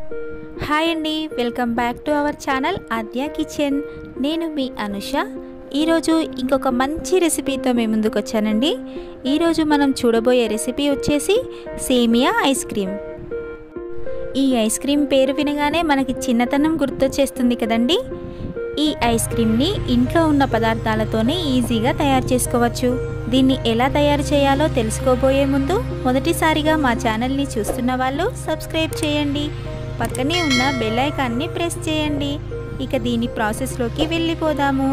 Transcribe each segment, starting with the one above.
hi అండి welcome back to our channel Aadya Kitchen నేను మీ అనుష ఈరోజు ఇంకొక మంచి రెసిపీతో మేము ముందుకు వచ్చానండి ఈరోజు మనం చూడబోయే రెసిపీ వచ్చేసి సేమియా ఐస్ క్రీమ్ ఈ ఐస్ క్రీమ్ పేరు వినగానే మనకి చిన్నతనం గుర్తొచ్చేస్తుంది కదండి ఈ ఐస్ క్రీమ్ని ఇంట్లో ఉన్న పదార్థాలతోనే ఈజీగా తయారు చేసుకోవచ్చు దీన్ని ఎలా తయారు చేయాలో తెలుసుకోబోయే ముందు మొదటిసారిగా మా ఛానల్ని చూస్తున్న వాళ్ళు సబ్స్క్రైబ్ చేయండి పక్కనే ఉన్న బెల్ ఐకాన్ని ప్రెస్ చేయండి ఇక దీని ప్రాసెస్లోకి వెళ్ళిపోదాము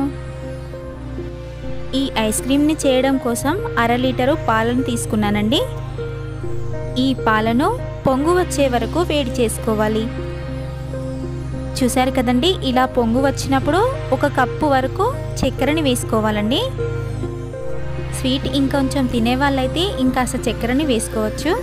ఈ ఐస్ క్రీమ్ని చేయడం కోసం అర లీటరు పాలను తీసుకున్నానండి ఈ పాలను పొంగు వచ్చే వరకు వేడి చేసుకోవాలి చూసారు కదండి ఇలా పొంగు వచ్చినప్పుడు ఒక కప్పు వరకు చక్కెరని వేసుకోవాలండి స్వీట్ ఇంకొంచెం తినే వాళ్ళైతే ఇంకాస్త చక్కెరని వేసుకోవచ్చు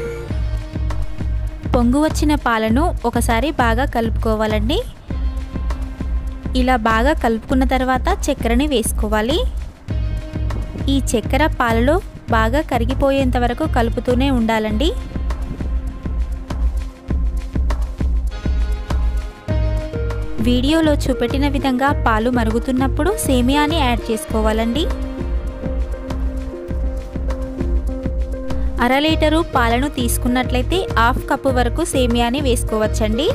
పొంగు వచ్చిన పాలను ఒకసారి బాగా కలుపుకోవాలండి ఇలా బాగా కలుపుకున్న తర్వాత చక్కెరని వేసుకోవాలి ఈ చక్కెర పాలలో బాగా కరిగిపోయేంత వరకు కలుపుతూనే ఉండాలండి వీడియోలో చూపెట్టిన విధంగా పాలు మరుగుతున్నప్పుడు సేమియాని యాడ్ చేసుకోవాలండి అర లీటరు పాలను తీసుకున్నట్లయితే హాఫ్ కప్పు వరకు సేమియాని వేసుకోవచ్చండి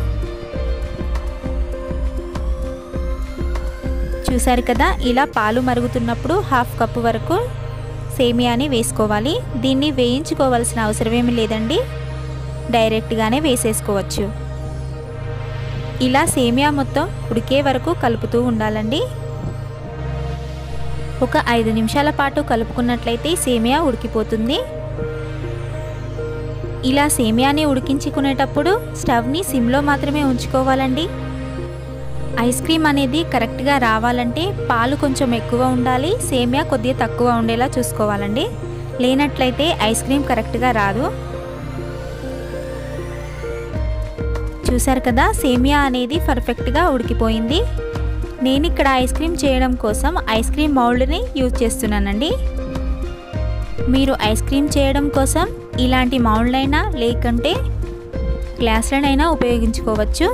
చూసారు కదా ఇలా పాలు మరుగుతున్నప్పుడు హాఫ్ కప్పు వరకు సేమియాని వేసుకోవాలి దీన్ని వేయించుకోవాల్సిన అవసరం ఏమి లేదండి డైరెక్ట్గానే వేసేసుకోవచ్చు ఇలా సేమియా మొత్తం ఉడికే వరకు కలుపుతూ ఉండాలండి ఒక ఐదు నిమిషాల పాటు కలుపుకున్నట్లయితే సేమియా ఉడికిపోతుంది ఇలా సేమియాని ఉడికించుకునేటప్పుడు స్టవ్ని సిమ్లో మాత్రమే ఉంచుకోవాలండి ఐస్ క్రీమ్ అనేది కరెక్ట్గా రావాలంటే పాలు కొంచెం ఎక్కువ ఉండాలి సేమియా కొద్దిగా తక్కువ ఉండేలా చూసుకోవాలండి లేనట్లయితే ఐస్ క్రీమ్ కరెక్ట్గా రాదు చూసారు కదా సేమియా అనేది పర్ఫెక్ట్గా ఉడికిపోయింది నేను ఇక్కడ ఐస్ క్రీమ్ చేయడం కోసం ఐస్ క్రీమ్ మౌల్డ్ని యూజ్ చేస్తున్నానండి మీరు ఐస్ క్రీమ్ చేయడం కోసం ఇలాంటి మౌల్డ్నైనా లేకుంటే గ్లాసులనైనా ఉపయోగించుకోవచ్చు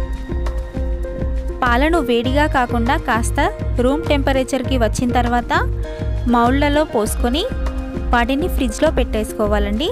పాలను వేడిగా కాకుండా కాస్త రూమ్ టెంపరేచర్కి వచ్చిన తర్వాత మౌల్డ్లలో పోసుకొని వాటిని ఫ్రిడ్జ్లో పెట్టేసుకోవాలండి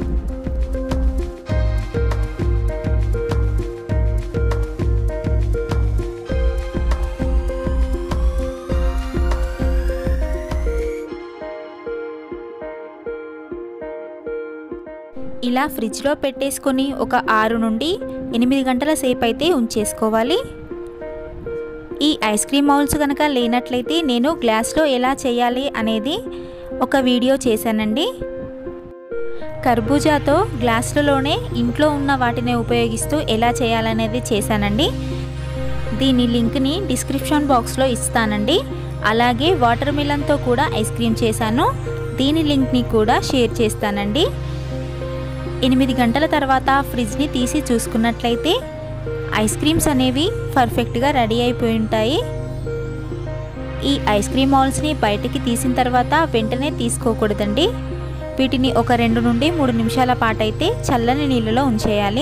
ఇలా ఫ్రిడ్జ్లో పెట్టేసుకొని ఒక ఆరు నుండి ఎనిమిది గంటల సేపు అయితే ఉంచేసుకోవాలి ఈ ఐస్ క్రీమ్ మౌల్స్ కనుక లేనట్లయితే నేను గ్లాస్లో ఎలా చేయాలి అనేది ఒక వీడియో చేశానండి కర్బూజాతో గ్లాసులలోనే ఇంట్లో ఉన్న వాటిని ఉపయోగిస్తూ ఎలా చేయాలనేది చేశానండి దీని లింక్ని డిస్క్రిప్షన్ బాక్స్లో ఇస్తానండి అలాగే వాటర్ మిలన్తో కూడా ఐస్ క్రీమ్ చేశాను దీని లింక్ని కూడా షేర్ చేస్తానండి ఎనిమిది గంటల తర్వాత ఫ్రిడ్జ్ని తీసి చూసుకున్నట్లయితే ఐస్ క్రీమ్స్ అనేవి పర్ఫెక్ట్గా రెడీ అయిపోయి ఉంటాయి ఈ ఐస్ క్రీమ్ మాల్స్ని బయటికి తీసిన తర్వాత వెంటనే తీసుకోకూడదండి వీటిని ఒక రెండు నుండి మూడు నిమిషాల పాటు అయితే చల్లని నీళ్ళలో ఉంచేయాలి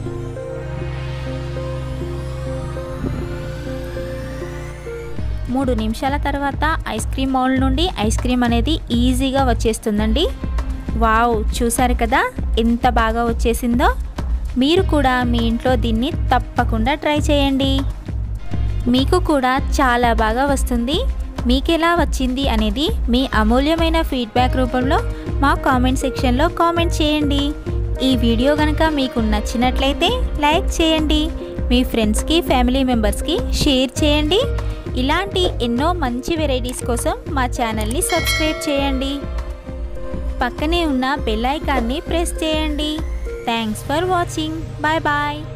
మూడు నిమిషాల తర్వాత ఐస్ క్రీమ్ మౌల్ నుండి ఐస్ క్రీమ్ అనేది ఈజీగా వచ్చేస్తుందండి వావ్ చూసారు కదా ఎంత బాగా వచ్చేసిందో మీరు కూడా మీ ఇంట్లో దీన్ని తప్పకుండా ట్రై చేయండి మీకు కూడా చాలా బాగా వస్తుంది మీకు ఎలా వచ్చింది అనేది మీ అమూల్యమైన ఫీడ్బ్యాక్ రూపంలో మా కామెంట్ సెక్షన్లో కామెంట్ చేయండి ఈ వీడియో కనుక మీకు నచ్చినట్లయితే లైక్ చేయండి మీ ఫ్రెండ్స్కి ఫ్యామిలీ మెంబర్స్కి షేర్ చేయండి ఇలాంటి ఎన్నో మంచి వెరైటీస్ కోసం మా ఛానల్ని సబ్స్క్రైబ్ చేయండి పక్కనే ఉన్న బెల్ ఐకాన్ని ప్రెస్ చేయండి thanks for watching bye bye